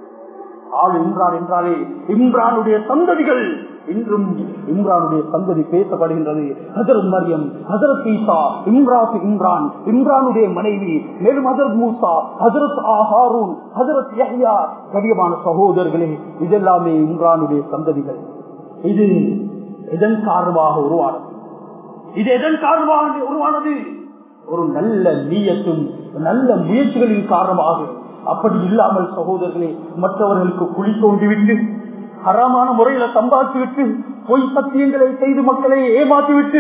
ஆள் இம்ரான் என்றாலே இம்ரானுடைய சந்ததிகள் இன்றும் இம்ரானுடைய சந்ததி பேசப்படுகின்றது ஹசரத் மரியம் ஹசரத் ஈசா இம்ராத் இம்ரான் இம்ரானுடைய மனைவி மேலும் ஹசரத் மூசா ஹசரத் ஆஹாரூன் ஹசரத் யஹ்யா கடியமான சகோதரர்களே இதெல்லாமே இம்ரானுடைய சந்ததிகள் இது எதன் காரணமாக உருவானது இது எதன் காரணமாக உருவானது ஒரு நல்ல நீயத்தும் நல்ல முயற்சிகளின் காரணமாக அப்படி இல்லாமல் சகோதரர்களே மற்றவர்களுக்கு குழி தோண்டிவிட்டு ஹராமான முறையில சம்பாதித்து விட்டு பொய் சத்தியங்களை செய்து மக்களை ஏமாற்றிவிட்டு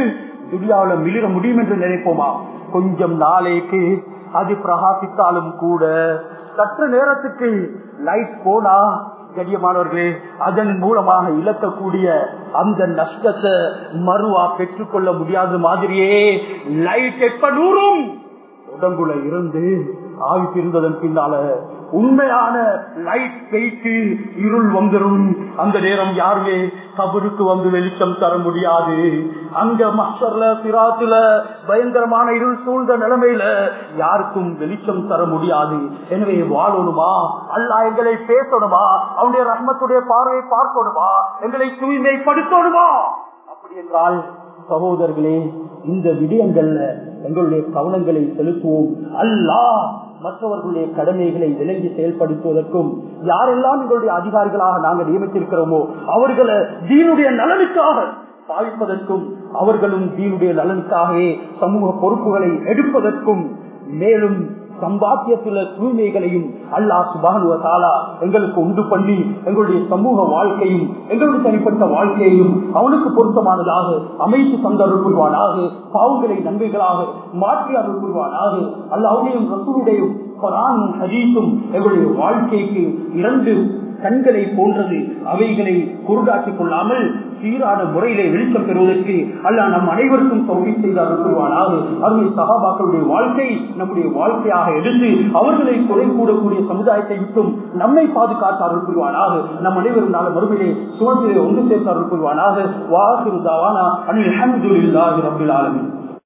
துனியாவில மிளிர முடியும் என்று நினைப்போமா கொஞ்சம் நாளைக்கு அது பிரகாசித்தாலும் கூட சற்று நேரத்துக்கு லைட் போனா கண்ணியமானவர்களே அதன் மூலமாக இழக்கக்கூடிய அந்த நஷ்டத்தை மறுவா பெற்றுக்கொள்ள முடியாத மாதிரியே லைட் எப்ப நூறும் உடம்புல இருந்து ஆவி பிரிந்ததன் பின்னால உண்மையான லைட் பெய்த்து இருள் வந்துடும் அந்த நேரம் யாருமே கபருக்கு வந்து வெளிச்சம் தர முடியாது அங்க மஷர்ல சிராத்துல பயங்கரமான இருள் சூழ்ந்த நிலைமையில யாருக்கும் வெளிச்சம் தர முடியாது எனவே வாழணுமா அல்லா எங்களை பேசணுமா அவனுடைய ரஹ்மத்துடைய பார்வையை பார்க்கணுமா எங்களை தூய்மைப்படுத்தணுமா அப்படி என்றால் சகோதரர்களே இந்த விடயங்கள்ல எங்களுடைய கவனங்களை செலுத்துவோம் அல்லாஹ் மற்றவர்களுடைய கடமைகளை விளங்கி செயல்படுத்துவதற்கும் யாரெல்லாம் எங்களுடைய அதிகாரிகளாக நாங்கள் நியமித்திருக்கிறோமோ அவர்களை தீனுடைய நலனுக்காக பாவிப்பதற்கும் அவர்களும் தீனுடைய நலனுக்காகவே சமூக பொறுப்புகளை எடுப்பதற்கும் மேலும் சம்பாத்தியத்துல தூய்மைகளையும் அல்லாஹ் சுபானுவ தாலா எங்களுக்கு உண்டு பண்ணி எங்களுடைய சமூக வாழ்க்கையும் எங்களுடைய தனிப்பட்ட வாழ்க்கையையும் அவனுக்கு பொருத்தமானதாக அமைத்து தந்த அருள் புரிவானாக பாவங்களை நன்மைகளாக மாற்றி அருள் புரிவானாக அல்லாவுடையும் ரசூலுடையும் குரானும் ஹதீஸும் எங்களுடைய வாழ்க்கைக்கு இரண்டு கண்களை போன்றது அவைகளை குருடாக்கிக் கொள்ளாமல் சீரான முறையிலே வெளிச்சம் பெறுவதற்கு அல்ல நம் அனைவருக்கும் தொகை செய்து அனுப்புவானாக அருமை சகாபாக்களுடைய வாழ்க்கை நம்முடைய வாழ்க்கையாக எடுத்து அவர்களை குறை கூடக்கூடிய சமுதாயத்தை விட்டும் நம்மை பாதுகாத்து அருள் புரிவானாக நம் அனைவரும் நாள மறுமையிலே சுதந்திரை ஒன்று சேர்த்து அருள் புரிவானாக வாசிருதாவானா அனில் அஹமதுல்லாஹி ரபில் ஆலமின்